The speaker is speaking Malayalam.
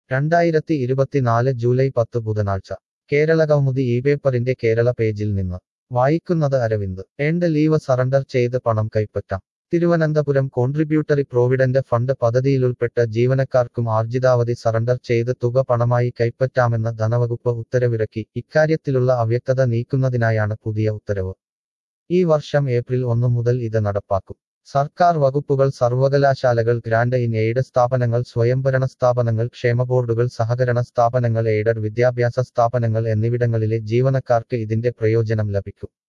രണ്ടായിരത്തി ഇരുപത്തിനാല് ജൂലൈ പത്ത് ബുധനാഴ്ച കേരള കൗമുദി ഈ പേപ്പറിന്റെ കേരള പേജിൽ നിന്ന് വായിക്കുന്നത് അരവിന്ദ് എൻഡ് ലീവ് സറണ്ടർ ചെയ്ത് പണം കൈപ്പറ്റാം തിരുവനന്തപുരം കോൺട്രിബ്യൂട്ടറി പ്രോവിഡന്റ് ഫണ്ട് പദ്ധതിയിലുൾപ്പെട്ട ജീവനക്കാർക്കും ആർജിതാവധി സറണ്ടർ ചെയ്ത് തുക പണമായി കൈപ്പറ്റാമെന്ന് ധനവകുപ്പ് ഉത്തരവിറക്കി ഇക്കാര്യത്തിലുള്ള അവ്യക്തത നീക്കുന്നതിനായാണ് പുതിയ ഉത്തരവ് ഈ വർഷം ഏപ്രിൽ ഒന്ന് മുതൽ ഇത് നടപ്പാക്കും സർക്കാർ വകുപ്പുകൾ സർവകലാശാലകൾ ഗ്രാൻഡ് ഇൻ എയ്ഡ് സ്ഥാപനങ്ങൾ സ്വയംഭരണ സ്ഥാപനങ്ങൾ ക്ഷേമ ബോർഡുകൾ സഹകരണ സ്ഥാപനങ്ങൾ എയ്ഡഡ് വിദ്യാഭ്യാസ സ്ഥാപനങ്ങൾ എന്നിവിടങ്ങളിലെ ജീവനക്കാർക്ക് ഇതിന്റെ പ്രയോജനം ലഭിക്കും